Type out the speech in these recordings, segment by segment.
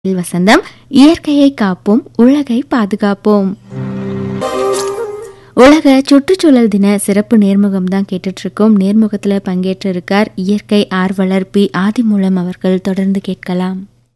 வசந்தம் இயற்கையை காப்போம் உலகை பாதுகாப்போம் உலக சுற்றுச்சூழல் தின சிறப்பு நேர்முகம் தான் கேட்டுட்டு இருக்கோம் நேர்முகத்துல பங்கேற்று இருக்கார் இயற்கை ஆர்வலர் பி ஆதிமூலம் அவர்கள் தொடர்ந்து கேட்கலாம்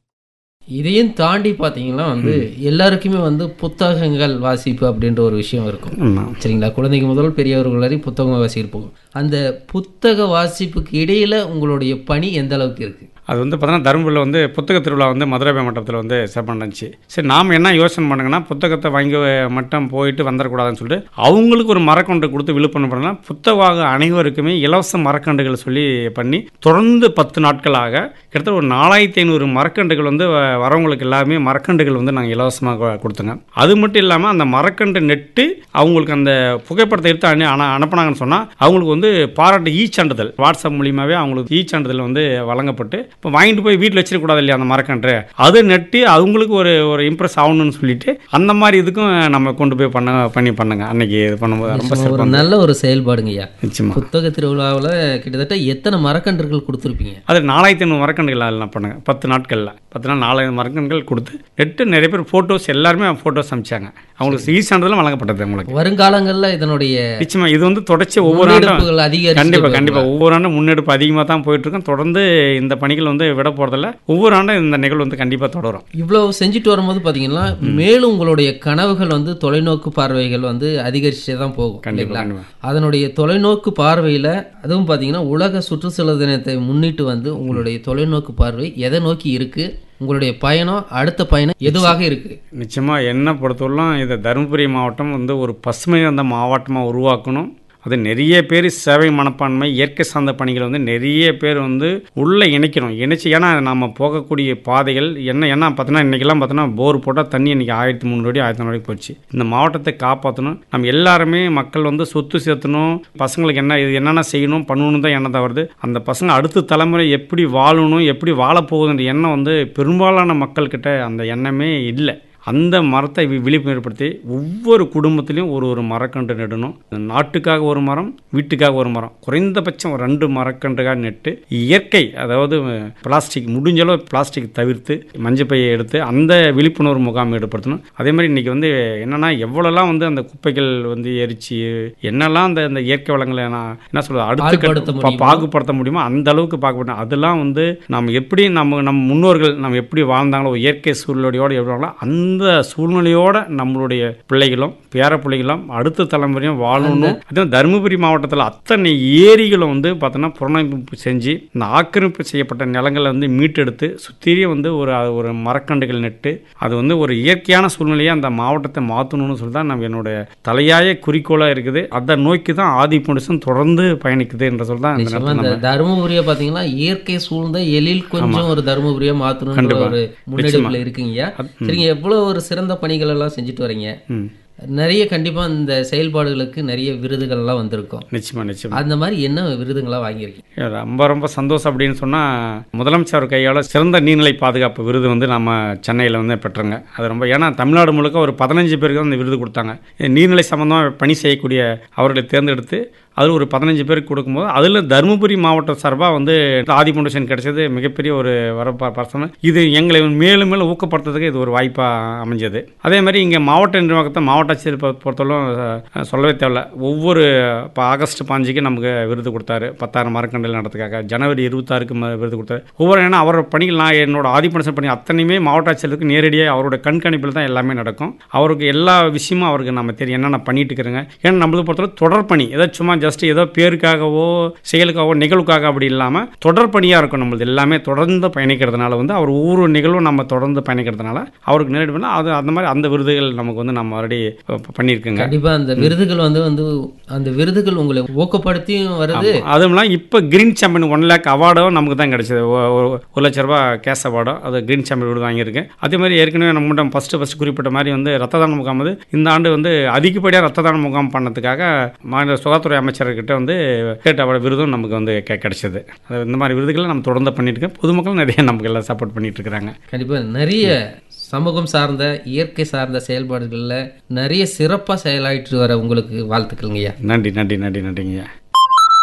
இதையும் தாண்டி பார்த்தீங்கன்னா வந்து எல்லாருக்குமே வந்து புத்தகங்கள் வாசிப்பு அப்படின்ற ஒரு விஷயம் இருக்கும் ஆமாம் சரிங்களா குழந்தைங்க முதல் பெரியவர்கள் வரை புத்தகம் வாசிப்போம் அந்த புத்தக வாசிப்புக்கு இடையில உங்களுடைய பணி எந்த அளவுக்கு இருக்கு அது வந்து பார்த்தீங்கன்னா தருமபுரியில் வந்து புத்தக திருவிழா வந்து மதுரை மண்டபத்தில் வந்து சிறப்பாக நடந்துச்சு சரி நாம் என்ன யோசனை பண்ணுங்கன்னா புத்தகத்தை வாங்கி மட்டும் போயிட்டு வந்துடக்கூடாதுன்னு சொல்லிட்டு அவங்களுக்கு ஒரு மரக்கன்று கொடுத்து விழுப்புணர்வு பண்ணலாம் புத்தக அனைவருக்குமே இலவச மரக்கன்றுகள் சொல்லி பண்ணி தொடர்ந்து பத்து நாட்களாக கிட்டத்தட்ட ஒரு நாலாயிரத்தி ஐநூறு மரக்கன்றுகள் வந்து வ- வரவங்களுக்கு எல்லாமே மரக்கன்றுகள் வந்து நாங்கள் இலவசமாக கொடுத்தோங்க அது மட்டும் இல்லாமல் அந்த மரக்கன்று நெட்டு அவங்களுக்கு அந்த புகைப்படத்தை எடுத்து அனு அனு- அனுப்புனாங்கன்னு சொன்னால் அவங்களுக்கு வந்து பாராட்டு ஈ சான்றிதழ் வாட்ஸ்அப் மூலியமாகவே அவங்களுக்கு ஈ சான்றிதழ் வந்து வழங்கப்பட்டு இப்போ வாங்கிட்டு போய் வீட்டில் வச்சிடக்கூடாது இல்லையா அந்த மரக்கன்று அதை நட்டி அவங்களுக்கு ஒரு ஒரு இம்ப்ரெஸ் ஆகணும்னு சொல்லிட்டு அந்த மாதிரி இதுக்கும் நம்ம கொண்டு போய் பண்ண பண்ணி பண்ணுங்க அன்னைக்கு இது பண்ணும்போது ரொம்ப ஒரு சிறப்பாக நல்ல ஒரு செயல்பாடுங்கய்யா நிச்சயமா புத்தக திருவிழாவில் கிட்டத்தட்ட எத்தனை மரக்கன்றுகள் கொடுத்துருப்பீங்க அது நாலாயிரத்தி ஐநூறு மரக்கன்றுகள் எல்லாம் பண்ணுங்க பத்து நாட்களில் பத்து நாள் நாலாயிரம் மரக்கன்றுகள் கொடுத்து நெட்டு நிறைய பேர் ஃபோட்டோஸ் எல்லாருமே ஃபோட்டோஸ் அனுப்பிச்சாங்க அவங்களுக்கு ஈ சான்றிதழும் வழங்கப்பட்டது உங்களுக்கு வருங்காலங்களில் இதனுடைய நிச்சயமா இது வந்து தொடர்ச்சி ஒவ்வொரு ஆண்டும் முன்னெடுப்புகள் அதிகரிச்சு கண்டிப்பா கண்டிப்பா ஒவ்வொரு ஆண்டும் முன்னெடுப்பு அதிகமாக தான் போயிட்டு இருக்கோம் தொடர்ந்து இந்த பணிகள் வந்து விட போறதில்ல ஒவ்வொரு ஆண்டும் இந்த நிகழ்வு வந்து கண்டிப்பா தொடரும் இவ்வளவு செஞ்சுட்டு வரும்போது பார்த்தீங்கன்னா மேலும் உங்களுடைய கனவுகள் வந்து தொலைநோக்கு பார்வைகள் வந்து அதிகரிச்சே தான் போகும் கண்டிப்பா இல்லைங்களா கண்டிப்பா அதனுடைய தொலைநோக்கு பார்வையில் அதுவும் பார்த்தீங்கன்னா உலக சுற்றுச்சூழல் தினத்தை முன்னிட்டு வந்து உங்களுடைய தொலைநோக்கு பார்வை எதை நோக்கி இருக்கு உங்களுடைய பயணம் அடுத்த பயணம் எதுவாக இருக்கு நிச்சயமா என்ன பொறுத்தவரையிலும் இதை தருமபுரி மாவட்டம் வந்து ஒரு பசுமை வந்த மாவட்டமாக உருவாக்கணும் அது நிறைய பேர் சேவை மனப்பான்மை இயற்கை சார்ந்த பணிகளை வந்து நிறைய பேர் வந்து உள்ளே இணைக்கணும் இணைச்சு ஏன்னா நம்ம போகக்கூடிய பாதைகள் என்ன என்ன பார்த்தீங்கன்னா இன்றைக்கெல்லாம் பார்த்தோன்னா போர் போட்டால் தண்ணி இன்றைக்கி ஆயிரத்தி முந்நூறு அடி ஆயிரத்தி நானூறு போச்சு இந்த மாவட்டத்தை காப்பாற்றணும் நம்ம எல்லாருமே மக்கள் வந்து சொத்து சேர்த்தணும் பசங்களுக்கு என்ன இது என்னென்ன செய்யணும் பண்ணணும் தான் எண்ணம் தான் வருது அந்த பசங்க அடுத்த தலைமுறை எப்படி வாழணும் எப்படி வாழப்போகுதுன்ற எண்ணம் வந்து பெரும்பாலான மக்கள்கிட்ட அந்த எண்ணமே இல்லை அந்த மரத்தை வி- விழிப்புணர்வு ஏற்படுத்தி ஒவ்வொரு குடும்பத்திலையும் ஒரு ஒரு மரக்கன்று நடணும் நாட்டுக்காக ஒரு மரம் வீட்டுக்காக ஒரு மரம் குறைந்தபட்சம் ஒரு ரெண்டு மரக்கன்றுக்காக நட்டு இயற்கை அதாவது பிளாஸ்டிக் முடிஞ்ச அளவு பிளாஸ்டிக் தவிர்த்து மஞ்சப்பையை எடுத்து அந்த விழிப்புணர்வு முகாம் ஏற்படுத்தணும் அதே மாதிரி இன்னைக்கு வந்து என்னன்னா எவ்வளோலாம் வந்து அந்த குப்பைகள் வந்து எரிச்சு என்னெல்லாம் அந்த அந்த இயற்கை வளங்களை நான் என்ன சொல்றது அடுத்து பாகுபடுத்த கட்ட- பா- முடியுமோ? பாகுபடுத்த முடியுமோ அந்த அளவுக்கு பார்க்கப்பட்டோம் அதெல்லாம் வந்து நம்ம எப்படி நம்ம நம்ம முன்னோர்கள் நம்ம எப்படி வாழ்ந்தாங்களோ இயற்கை சூழ்நிலையோடு எப்படி வாழ்ந்தாங்களோ அந்த சூழ்நிலையோட நம்மளுடைய பிள்ளைகளும் பேர பிள்ளைகளும் அடுத்த தலைமுறையும் வாழணும் அதுவும் தருமபுரி மாவட்டத்தில் அத்தனை ஏரிகளும் வந்து பார்த்தோன்னா புறநமைப்பு செஞ்சு இந்த ஆக்கிரமிப்பு செய்யப்பட்ட நிலங்களை வந்து மீட்டெடுத்து சுத்திரியும் வந்து ஒரு ஒரு மரக்கன்றுகள் நட்டு அது வந்து ஒரு இயற்கையான சூழ்நிலையை அந்த மாவட்டத்தை மாற்றணும்னு சொல்லி தான் நம்ம என்னுடைய தலையாய குறிக்கோளாக இருக்குது அதை நோக்கி தான் ஆதி புனிசம் தொடர்ந்து பயணிக்குது என்று சொல்லி தான் இந்த நிச்சயமா நேரத்தில் இந்த தருமபுரியை பார்த்தீங்கன்னா இயற்கை சூழ்ந்த எழில் கொஞ்சம் ஒரு தருமபுரியை மாற்றணுன்ற கண்டிப்பா. ஒரு முன்னெடுப்புல இருக்கீங்க சரிங்க எவ்வளவு ஒரு சிறந்த பணிகள் எல்லாம் செஞ்சுட்டு வரீங்க ம் நிறைய கண்டிப்பா இந்த செயல்பாடுகளுக்கு நிறைய விருதுகள் எல்லாம் வந்திருக்கும் நிச்சயமா நிச்சயமா அந்த மாதிரி என்ன விருதுங்களா வாங்கியிருக்கீங்க ரொம்ப ரொம்ப சந்தோஷம் அப்படின்னு சொன்னால் முதலமைச்சர் கையால் சிறந்த நீர்நிலை பாதுகாப்பு விருது வந்து நம்ம சென்னையில் வந்து பெற்றோங்க அது ரொம்ப ஏன்னா தமிழ்நாடு முழுக்க ஒரு பதினஞ்சு பேருக்கு தான் அந்த விருது கொடுத்தாங்க நீர்நிலை சம்மந்தமாக பணி செய்யக்கூடிய அவர்களை தேர்ந்தெடுத்து அதில் ஒரு பதினஞ்சு பேருக்கு கொடுக்கும்போது அதில் தருமபுரி மாவட்ட சார்பாக வந்து ஆதி ஃபவுண்டேஷன் கிடைச்சது மிகப்பெரிய ஒரு வரப்பா பர்சனல் இது எங்களை மேலும் மேலும் ஊக்கப்படுத்துறதுக்கு இது ஒரு வாய்ப்பாக அமைஞ்சது அதே மாதிரி இங்கே மாவட்ட நிர்வாகத்தை மாவட்ட ஆட்சியர் பொ- பொறுத்தவரைக்கும் அஹ், சொல்லவே தேவையில்ல ஒவ்வொரு இப்போ ஆகஸ்ட் பாஞ்சுக்கு நமக்கு விருது கொடுத்தாரு பத்தாயிரம் மரக்கண்டல் நடத்துக்காக ஜனவரி இருபத்தாறுக்கு ம- விருது கொடுத்தாரு ஒவ்வொரு ஏன்னா அவரோட பணிகள் நான் என்னோட ஆதிபனசன் பணி அத்தனையுமே மாவட்ட ஆட்சியருக்கு நேரடியாக அவரோட கண்காணிப்பில் தான் எல்லாமே நடக்கும் அவருக்கு எல்லா விஷயமும் அவருக்கு நம்ம தெரியும் என்னென்ன பண்ணிட்டு இருக்கிறேங்க ஏன்னா நம்மளது பொறுத்தவரை தொடர் பணி ஏதோ சும்மா ஜஸ்ட் ஏதோ பேருக்காகவோ செயலுக்காகவோ நிகழ்வுக்காக அப்படி இல்லாமல் தொடர் பணியாக இருக்கும் நம்மளது எல்லாமே தொடர்ந்து பயணிக்கிறதுனால வந்து அவர் ஒவ்வொரு நிகழ்வும் நம்ம தொடர்ந்து பயணிக்கிறதுனால அவருக்கு நேரடி பண்ணால் அது அந்த மாதிரி அந்த விருதுகள் நமக்கு வந்து நம்ம ஆல்ரெடி பண்ணியிருக்கோங்க கண்டிப்பா அந்த விருதுகள் வந்து வந்து அந்த விருதுகள் உங்களை ஊக்கப்படுத்தியும் வருது அதுவும் இல்லாமல் இப்போ கிரீன் சாம்பியன் ஒன் லேக் அவார்டும் நமக்கு தான் கிடைச்சது ஒ- ஒ- ஒரு லட்ச ரூபா கேஷ் அவார்டும் அது கிரீன் சாம்பியன் விருது வாங்கியிருக்கேன் அதே மாதிரி ஏற்கனவே நம்ம ஃபஸ்ட்டு ஃபஸ்ட்டு குறிப்பிட்ட மாதிரி வந்து ரத்த தான முகாம் வந்து இந்த ஆண்டு வந்து அதிகப்படியாக ரத்த தான முகாம் பண்ணதுக்காக மாநில சுகாதாரத்துறை அமைச்சர்கிட்ட வந்து கேட்ட அவரோட விருதும் நமக்கு வந்து கெ- கிடைச்சது அது இந்த மாதிரி விருதுகளை நம்ம தொடர்ந்து பண்ணிட்டு இருக்கோம் பொதுமக்கள் நிறைய நமக்கு எல்லாம் சப்போர்ட் பண்ணிட்டு இருக்கிறாங்க கண்டிப்பா நிறைய சமூகம் சார்ந்த இயற்கை சார்ந்த செயல்பாடுகள்ல நிறைய சிறப்பா செயலாயிட்டு வர உங்களுக்கு வாழ்த்துக்கள்ங்கய்யா நன்றி நன்றி நன்றி நன்றிங்கய்யா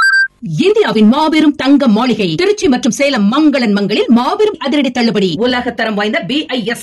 இந்தியாவின் மாபெரும் தங்க மாளிகை திருச்சி மற்றும் சேலம் மங்களன் மங்களில் மாபெரும் அதிரடி தள்ளுபடி உலக தரம் வாய்ந்த பி ஐ எஸ்